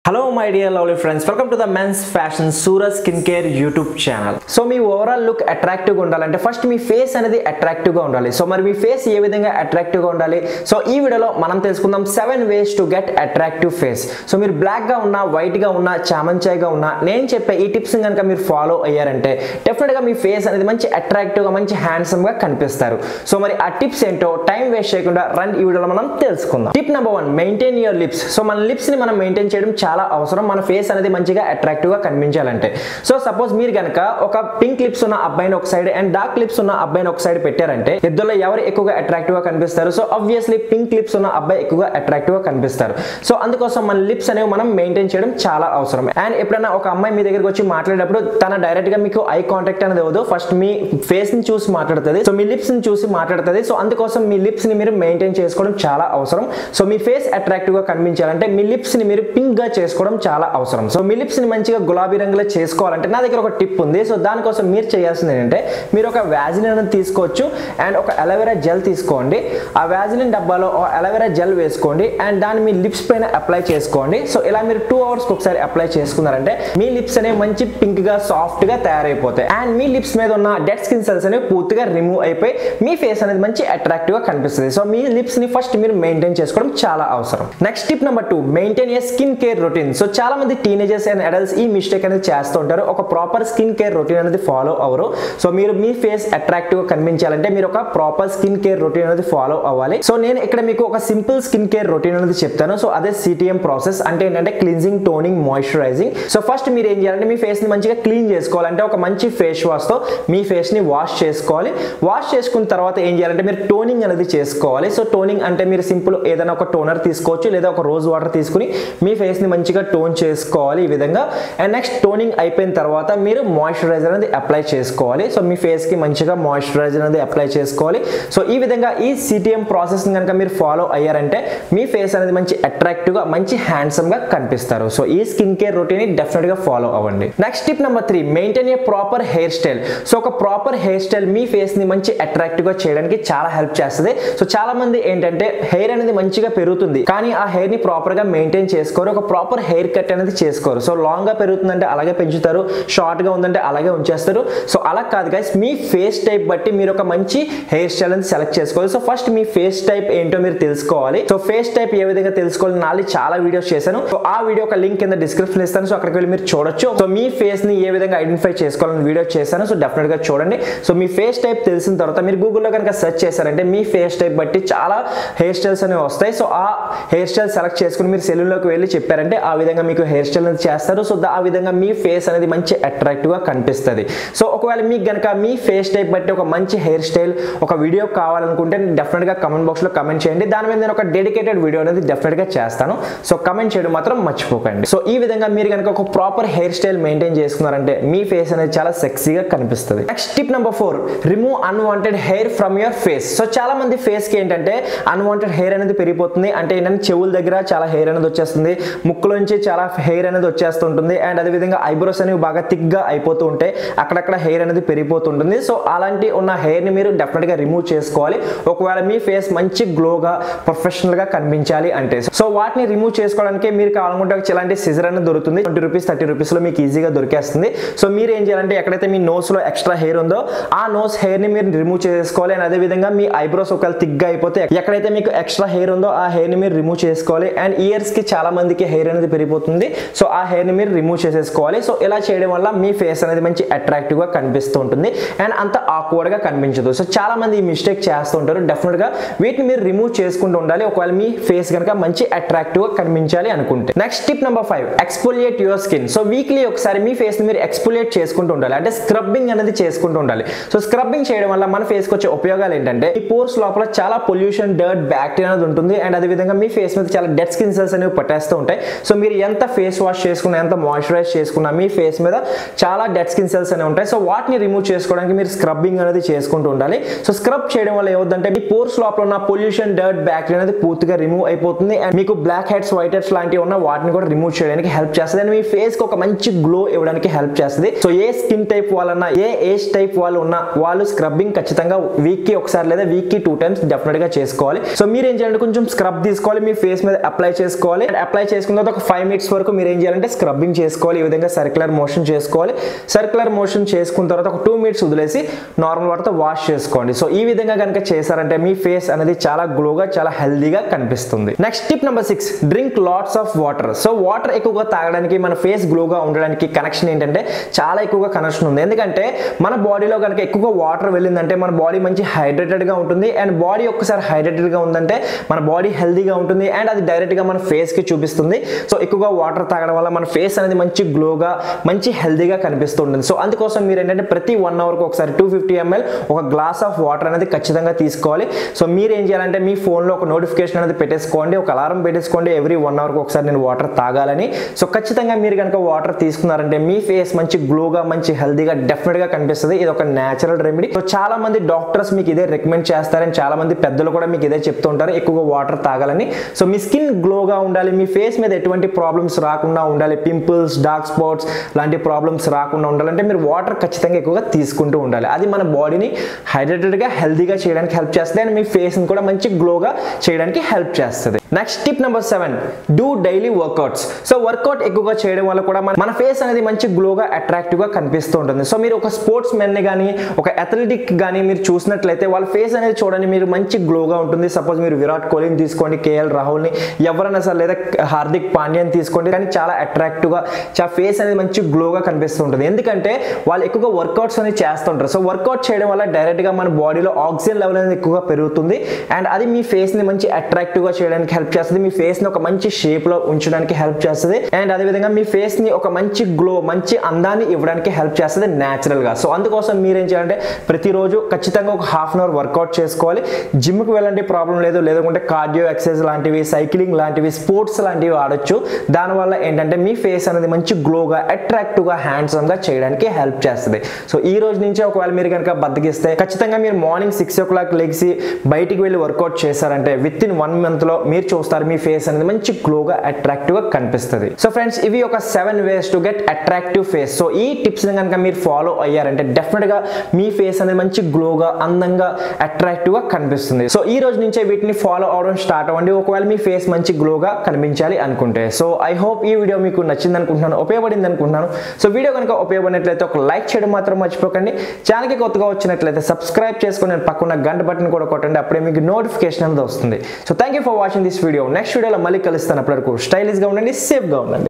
hello my dear lovely friends welcome to the men's fashion Suraj skin care YouTube channel so మీ overall look అట్రాక్టివ్గా ఉండాలంటే first మీ face అనేది అట్రాక్టివ్గా ఉండాలి సో మరి మీ ఫేస్ ఏ విధంగా అట్రాక్టివ్గా ఉండాలి సో ఈ వీడియోలో మనం తెలుసుకుందాం seven ways to get attractive face so మీరు బ్లాక్గా ఉన్నా వైట్గా ఉన్నా చామంచాయిగా ఉన్నా నేను చెప్పే ఈ టిప్స్ కనుక మీరు ఫాలో అయ్యారంటే డెఫినెట్గా మీ ఫేస్ అనేది మంచి అట్రాక్టివ్గా మంచి హ్యాండ్సమ్గా కనిపిస్తారు సో మరి ఆ టిప్స్ ఏంటో టైం వేస్ట్ చేయకుండా రన్ ఈ వీడియోలో మనం తెలుసుకుందాం tip number one maintain your lips so మన లిప్స్ని మనం మెయింటైన్ చేయడం చాలా అవసరం మన ఫేస్ అనేది మంచిగా అట్రాక్టివ్గా కనిపించాలంటే సో సపోజ్ మీరు కనుక ఒక పింక్ లిప్స్ ఉన్న అబ్బాయిని ఒక సైడ్ అండ్ డార్క్ లిప్స్ ఉన్న అబ్బాయిని ఒక సైడ్ పెట్టారంటే ఇద్దరులో ఎవరు ఎక్కువగా అట్రాక్టివ్గా కనిపిస్తారు సో ఆబ్వియస్లీ పింక్ లిప్స్ ఉన్న అబ్బాయి ఎక్కువగా అట్రాక్టివ్గా కనిపిస్తారు సో అందుకోసం మన లిప్స్ అనేవి మనం మెయింటైన్ చేయడం చాలా అవసరం అండ్ ఎప్పుడైనా ఒక అమ్మాయి మీ దగ్గరికి వచ్చి మాట్లాడేటప్పుడు తన డైరెక్ట్ గా మీకు ఐ కాంటాక్ట్ అనేది ఇవ్వదు ఫస్ట్ మీ ఫేస్ ని చూసి మాట్లాడుతుంది సో మీ లిప్స్ ని చూసి మాట్లాడుతుంది సో అందుకోసం మీ లిప్స్ ని మీరు మెయింటైన్ చేసుకోవడం చాలా అవసరం సో మీ ఫేస్ అట్రాక్టివ్ గా కనిపించాలంటే మీ లిప్స్ ని మీరు పింక్ గా చేసుకోవడం చాలా అవసరం సో మీ లిప్స్ ని మంచిగా గులాబీ రంగులో చేసుకోవాలంటే నా దగ్గర ఒక టిప్ ఉంది సో దానికోసం మీరు చేయాల్సింది ఏంటంటే మీరు ఒక వ్యాజిలిన్ అనేది తీసుకోవచ్చు అండ్ ఒక అలోవెరా జెల్ తీసుకోండి ఆ వ్యాజిలిన్ డబ్బాలో అలోవెరా జెల్ వేసుకోండి అండ్ దాన్ని మీ లిప్స్ పైన అప్లై చేసుకోండి సో ఇలా మీరు టూ అవర్స్ ఒకసారి అప్లై చేసుకున్నారంటే మీ లిప్స్ అనేవి మంచి పింక్ గా సాఫ్ట్ గా తయారైపోతాయి అండ్ మీ లిప్స్ మీద ఉన్న డెడ్ స్కిన్ సెల్స్ అనేవి పూర్తిగా రిమూవ్ అయిపోయి మీ ఫేస్ అనేది మంచి అట్రాక్టివ్ గా కనిపిస్తుంది సో మీ లిప్స్ ని ఫస్ట్ మీరు మెయింటైన్ చేసుకోవడం చాలా అవసరం next tip number two maintain a skin care routine so చాలా మంది టీనేజర్స్ అండ్ అడల్ట్స్ ఈ మిస్టేక్ అనేది చేస్తూ ఉంటారు ఒక ప్రాపర్ స్కిన్ కేర్ రొటీన్ అనేది ఫాలో అవరు సో మీరు మీ ఫేస్ అట్రాక్టివ్ గా కనిపించాలంటే మీరు ఒక ప్రాపర్ స్కిన్ కేర్ రొటీన్ అనేది ఫాలో అవ్వాలి సో నేను ఇక్కడ మీకు ఒక సింపుల్ స్కిన్ కేర్ రొటీన్ అనేది చెప్తాను సో అదే సిటిఎం ప్రాసెస్ అంటే ఏంటంటే cleansing toning moisturising so first మీరు ఏం చేయాలంటే మీ ఫేస్ ని మంచిగా క్లీన్ చేసుకోవాలంటే ఒక మంచి ఫేస్ వాష్ తో మీ ఫేస్ ని వాష్ చేసుకోవాలి వాష్ చేసుకున్న తర్వాత ఏం చేయాలంటే మీరు టోనింగ్ అనేది చేసుకోవాలి సో టోనింగ్ అంటే మీరు సింపుల్ ఏదైనా ఒక టోనర్ తీసుకోవచ్చు లేదా ఒక రోజ్ వాటర్ తీసుకుని మీ ఫేస్ ని మంచిగా టోన్ చేసుకోవాలి ఈ విధంగా అండ్ నెక్స్ట్ టోనింగ్ అయిపోయిన తర్వాత మీరు మాయిశ్చరైజర్ అనేది అప్లై చేసుకోవాలి సో మీ ఫేస్ కి మంచిగా మాయిశ్చరైజర్ అనేది అప్లై చేసుకోవాలి సో ఈ విధంగా ఈ సిటిఎం ప్రాసెస్ కనుక మీరు ఫాలో అయ్యారంటే మీ ఫేస్ అనేది మంచి అట్రాక్టివ్ గా మంచి హ్యాండ్సమ్ గా కనిపిస్తారు సో ఈ స్కిన్ కేర్ రొటీన్ డెఫినెట్ గా ఫాలో అవ్వండి next tip number three maintain a proper hair style so ఒక ప్రాపర్ హెయిర్ స్టైల్ మీ ఫేస్ ని మంచి అట్రాక్టివ్ గా చేయడానికి చాలా హెల్ప్ చేస్తుంది సో చాలా మంది ఏంటంటే హెయిర్ అనేది మంచిగా పెరుగుతుంది కానీ ఆ హెయిర్ ని ప్రాపర్ గా మెయింటైన్ చేసుకోరు ఒక ప్రాపర్ హెయిర్ కట్ అనేది చేసుకోరు సో లాంగ్ గా పెరుగుతుందంటే అలాగే పెంచుతారు షార్ట్ గా ఉందంటే అలాగే ఉంచేస్తారు సో అలా కాదు గైస్ మీ ఫేస్ టైప్ బట్టి మీరు ఒక మంచి హెయిర్ స్టైల్ అనేది సెలెక్ట్ చేసుకోవాలి సో ఫస్ట్ మీ ఫేస్ టైప్ ఏంటో మీరు తెలుసుకోవాలి సో ఫేస్ టైప్ ఏ విధంగా తెలుసుకోవాలి నాలుగు చాలా వీడియోస్ చేశాను సో ఆ వీడియో ఒక లింక్ కింద డిస్క్రిప్షన్ ఇస్తాను సో అక్కడికి వెళ్ళి మీరు చూడొచ్చు సో మీ ఫేస్ ని ఏ విధంగా ఐడెంటిఫై చేసుకోవాలని వీడియో చేశాను సో డెఫినెట్ గా చూడండి సో మీ ఫేస్ టైప్ తెలిసిన తర్వాత మీరు గూగుల్లో కనుక సెర్చ్ చేశారంటే మీ ఫేస్ టైప్ బట్టి చాలా హెయిర్ స్టైల్స్ అనేవి వస్తాయి సో ఆ హెయిర్ స్టైల్ సెలెక్ట్ చేసుకుని మీరు సెలూన్లోకి వెళ్ళి చెప్పారంటే ఆ విధంగా మీకు హెయిర్ స్టైల్ అనేది చేస్తారు సో ఆ విధంగా మీ ఫేస్ అనేది మంచి అట్రాక్టివ్ గా కనిపిస్తుంది సో ఒకవేళ మీకు కనుక మీ ఫేస్ టైప్ బట్టి ఒక మంచి హెయిర్ స్టైల్ ఒక వీడియో కావాలనుకుంటే డెఫినెట్ గా కమెంట్ బాక్స్ లో కమెంట్ చేయండి దాని మీద నేను ఒక డెడికేటెడ్ వీడియో అనేది డెఫినెట్ గా చేస్తాను సో కమెంట్ చేయడం మాత్రం మర్చిపోకండి సో ఈ విధంగా మీరు కనుక ఒక ప్రాపర్ హెయిర్ స్టైల్ మెయింటైన్ చేసుకున్నారంటే మీ ఫేస్ అనేది చాలా సెక్సీగా కనిపిస్తుంది next tip number four remove unwanted hair from your face so చాలా మంది ఫేస్ కి ఏంటంటే అన్వాంటెడ్ హెయిర్ అనేది పెరిగిపోతుంది అంటే ఏంటంటే చెవుల దగ్గర చాలా హెయిర్ అనేది వచ్చేస్తుంది ముక్కులోంచి చాలా హెయిర్ అనేది వచ్చేస్తుంటుంది అండ్ అదేవిధంగా ఐబ్రోస్ అనేవి బాగా థిక్ గా అయిపోతూ ఉంటాయి అక్కడక్కడ హెయిర్ అనేది పెరిగిపోతుంటుంది సో అలాంటి ఉన్న హెయిర్ ని మీరు డెఫినెట్ గా రిమూవ్ చేసుకోవాలి ఒకవేళ మీ ఫేస్ మంచి గ్లోగా ప్రొఫెషనల్ గా కనిపించాలి అంటే సో వాటిని రిమూవ్ చేసుకోవడానికి మీరు కావాలనుకుంటే ఒక ఇలాంటి సిజర్ అనేది దొరుకుతుంది ట్వంటీ రూపీస్ థర్టీ రూపీస్ లో మీకు ఈజీగా దొరికేస్తుంది సో మీరు ఏం చేయాలంటే ఎక్కడైతే మీ నోస్ లో ఎక్స్ట్రా హెయిర్ ఉందో ఆ నోస్ హెయిర్ ని మీరు రిమూవ్ చేసుకోవాలి అండ్ అదే విధంగా మీ ఐబ్రోస్ ఒకవేళ థిక్ గా అయిపోతే ఎక్కడైతే మీకు ఎక్స్ట్రా హెయిర్ ఉందో ఆ హెయిర్ ని మీరు రిమూవ్ చేసుకోవాలి అండ్ ఇయర్స్ కి చాలా మందికి హెయిర్ అనేది పెరిగిపోతుంది సో ఆ హెయిర్ ని మీరు రిమూవ్ చేసేసుకోవాలి సో ఇలా చేయడం వల్ల మీ ఫేస్ అనేది మంచి అట్రాక్టివ్ గా కనిపిస్తూ ఉంటుంది అండ్ అంత ఆక్వర్డ్ గా కనిపించదు సో చాలా మంది ఈ మిస్టేక్ చేస్తూ ఉంటారు డెఫినెట్ గా వీటిని మీరు రిమూవ్ చేసుకుంటూ ఉండాలి ఒకవేళ మీ ఫేస్ కనుక మంచి అట్రాక్టివ్ గా కనిపించాలి అనుకుంటే next tip number five exfoliate your skin so weekly ఒకసారి మీ ఫేస్ ని మీరు ఎక్స్పోలియేట్ చేసుకుంటూ ఉండాలి అంటే స్క్రబ్బింగ్ అనేది చేసుకుంటూ ఉండాలి సో స్క్రబ్బింగ్ చేయడం వల్ల మన ఫేస్ కి వచ్చే ఉపయోగాలు ఏంటంటే ఈ పోర్స్ లోపల చాలా పొల్యూషన్ డర్ట్ బ్యాక్టీరియా అనేది ఉంటుంది అండ్ అదే విధంగా మీ ఫేస్ మీద చాలా డెడ్ స్కిన్ సెల్స్ అనేవి పట్టేస్తూ ఉంటాయి సో మీరు ఎంత ఫేస్ వాష్ చేసుకున్నా ఎంత మాయిశ్చరైజ్ చేసుకున్నా మీ ఫేస్ మీద చాలా డెడ్ స్కిన్ సెల్స్ అనేవి ఉంటాయి సో వాటిని రిమూవ్ చేసుకోవడానికి మీరు స్క్రబ్బింగ్ అనేది చేసుకుంటూ ఉండాలి సో స్క్రబ్ చేయడం వల్ల ఏమవుతుందంటే మీ పోర్స్ లోపల ఉన్న పొల్యూషన్ డర్ట్ బ్యాక్టీరియా అనేది పూర్తిగా రిమూవ్ అయిపోతుంది అండ్ మీకు బ్లాక్ హెడ్స్ వైట్ హెడ్స్ లాంటివి ఉన్న వాటిని కూడా రిమూవ్ చేయడానికి హెల్ప్ చేస్తుంది అండ్ మీ ఫేస్ కి ఒక మంచి గ్లో ఇవ్వడానికి హెల్ప్ చేస్తుంది సో ఏ స్కిన్ టైప్ వాళ్ళన్నా ఏ ఏజ్ టైప్ వాళ్ళు ఉన్న వాళ్ళు స్క్రబ్బింగ్ ఖచ్చితంగా వీక్ కి ఒకసారి లేదా వీక్ కి టూ టైమ్స్ డెఫినెట్ గా చేసుకోవాలి సో మీరు ఏం చేయాలంటే కొంచెం స్క్రబ్ తీసుకోవాలి మీ ఫేస్ మీద అప్లై చేసుకోవాలి అండ్ అప్లై చేసుకున్న తర్వాత ఒక ఒక ఫైవ్ మినిట్స్ వరకు మీరు ఏం చేయాలంటే స్క్రబ్బింగ్ చేసుకోవాలి ఈ విధంగా సర్క్యులర్ మోషన్ చేసుకోవాలి సర్క్యులర్ మోషన్ చేసుకున్న తర్వాత ఒక టూ మినిట్స్ వదిలేసి నార్మల్ వాటర్తో వాష్ చేసుకోండి సో ఈ విధంగా కనుక చేశారంటే మీ ఫేస్ అనేది చాలా గ్లోగా చాలా హెల్దీగా కనిపిస్తుంది next tip number six drink lots of water so water ఎక్కువగా తాగడానికి మన ఫేస్ గ్లోగా ఉండడానికి కనెక్షన్ ఏంటంటే చాలా ఎక్కువగా కనెక్షన్ ఉంది ఎందుకంటే మన బాడీలో కనుక ఎక్కువగా వాటర్ వెళ్ళిందంటే మన బాడీ మంచి హైడ్రేటెడ్గా ఉంటుంది అండ్ బాడీ ఒక్కసారి హైడ్రేటెడ్గా ఉందంటే మన బాడీ హెల్దీగా ఉంటుంది అండ్ అది డైరెక్ట్గా మన ఫేస్కి చూపిస్తుంది సో ఎక్కువగా వాటర్ తాగడం వల్ల మన ఫేస్ అనేది మంచి గ్లోగా మంచి హెల్దీగా కనిపిస్తూ ఉంటుంది సో అందుకోసం మీరు ఏంటంటే ప్రతి వన్ అవర్కి ఒకసారి టూ ఫిఫ్టీ ఎంఎల్ ఒక గ్లాస్ ఆఫ్ వాటర్ అనేది ఖచ్చితంగా తీసుకోవాలి సో మీరు ఏం చేయాలంటే మీ ఫోన్లో ఒక నోటిఫికేషన్ అనేది పెట్టేసుకోండి ఒక అలారం పెట్టేసుకోండి ఎవ్రీ వన్ అవర్కి ఒకసారి నేను వాటర్ తాగాలని సో ఖచ్చితంగా మీరు కనుక వాటర్ తీసుకున్నారంటే మీ ఫేస్ మంచి గ్లోగా మంచి హెల్దీగా డెఫినెట్గా కనిపిస్తుంది ఇది ఒక న్యాచురల్ రెమెడీ సో చాలా మంది డాక్టర్స్ మీకు ఇదే రికమెండ్ చేస్తారని చాలా మంది పెద్దలు కూడా మీకు ఇదే చెప్తూ ఉంటారు ఎక్కువగా వాటర్ తాగాలని సో మీ స్కిన్ గ్లోగా ఉండాలి మీ ఫేస్ మీద ఎటువంటి ప్రాబ్లమ్స్ రాకుండా ఉండాలి పింపుల్స్ డార్క్ స్పాట్స్ లాంటి ప్రాబ్లమ్స్ రాకుండా ఉండాలంటే మీరు వాటర్ ఖచ్చితంగా ఎక్కువగా తీసుకుంటూ ఉండాలి అది మన బాడీని హైడ్రేటెడ్గా హెల్దీగా చేయడానికి హెల్ప్ చేస్తుంది అండ్ మీ ఫేస్ని కూడా మంచి గ్లోగా చేయడానికి హెల్ప్ చేస్తుంది next tip number seven do daily workouts so workout ఎక్కువగా చేయడం వల్ల కూడా మన మన ఫేస్ అనేది మంచి గ్లోగా అట్రాక్టివ్గా కనిపిస్తూ ఉంటుంది సో మీరు ఒక స్పోర్ట్స్ మెన్ని కానీ ఒక అథ్లెటిక్ కానీ మీరు చూసినట్లయితే వాళ్ళ ఫేస్ అనేది చూడండి మీరు మంచి గ్లోగా ఉంటుంది సపోజ్ మీరు విరాట్ కోహ్లీని తీసుకోండి కేఎల్ రాహుల్ని ఎవరైనా సరే లేదా హార్దిక్ పాండ్యాని తీసుకోండి కానీ చాలా అట్రాక్టివ్గా చాలా ఫేస్ అనేది మంచి గ్లోగా కనిపిస్తూ ఉంటుంది ఎందుకంటే వాళ్ళు ఎక్కువగా వర్కౌట్స్ అనేది చేస్తుంటారు సో వర్కౌట్ చేయడం వల్ల డైరెక్ట్గా మన బాడీలో ఆక్సిజన్ లెవెల్ అనేది ఎక్కువగా పెరుగుతుంది అండ్ అది మీ ఫేస్ని మంచి అట్రాక్టివ్గా చేయడానికి హెల్ప్ చేస్తుంది మీ ఫేస్ని ఒక మంచి షేప్లో ఉంచడానికి హెల్ప్ చేస్తుంది అండ్ అదేవిధంగా మీ ఫేస్ని ఒక మంచి గ్లో మంచి అందాన్ని ఇవ్వడానికి హెల్ప్ చేస్తుంది న్యాచురల్గా సో అందుకోసం మీరేం చేయాలంటే ప్రతిరోజు ఖచ్చితంగా ఒక హాఫ్ అన్ అవర్ వర్కౌట్ చేసుకోవాలి జిమ్కి వెళ్ళండి ప్రాబ్లం లేదు లేదంటే కార్డియో ఎక్సర్సైజ్ లాంటివి సైక్లింగ్ లాంటివి స్పోర్ట్స్ లాంటివి ఆడొచ్చు దానివల్ల ఏంటంటే మీ ఫేస్ అనేది మంచి గ్లోగా అట్రాక్టివ్గా హ్యాండ్సమ్గా చేయడానికి హెల్ప్ చేస్తుంది సో ఈ రోజు నుంచే ఒకవేళ మీరు కనుక బద్దకిస్తే ఖచ్చితంగా మీరు మార్నింగ్ సిక్స్ ఓ క్లాక్ లెగ్సి బయటికి వెళ్ళి వర్కౌట్ చేశారంటే విత్ ఇన్ వన్ మంత్లో మీరు చూస్తారు మీ ఫేస్ అనేది మంచి గ్లోగా అట్రాక్టివ్గా కనిపిస్తుంది సో ఫ్రెండ్స్ ఇవి ఒక seven ways to get attractive face so ఈ టిప్స్ కనుక మీరు ఫాలో అయ్యారంటే డెఫినెట్గా మీ ఫేస్ అనేది మంచి గ్లోగా అందంగా అట్రాక్టివ్గా కనిపిస్తుంది సో ఈ రోజు నుంచే వీటిని ఫాలో అవడం స్టార్ట్ అవ్వండి ఒకవేళ మీ ఫేస్ మంచి గ్లోగా కనిపించాలి అనుకుంటే సో ఐ హోప్ ఈ వీడియో మీకు నచ్చింది అనుకుంటున్నాను ఉపయోగపడింది అనుకుంటున్నాను సో వీడియో కనుక ఉపయోగపడినట్లయితే ఒక లైక్ చేయడం మాత్రం మర్చిపోకండి ఛానల్కి కొత్తగా వచ్చినట్లయితే సబ్స్క్రైబ్ చేసుకుని పక్కన గంట బటన్ కూడా కొట్టండి అప్పుడే మీకు నోటిఫికేషన్ అనేది వస్తుంది so thank you for watching this video next వీడియోలో మళ్ళీ కలుస్తాను అప్పటివరకు స్టైలిష్గా ఉండండి సేఫ్గా ఉండండి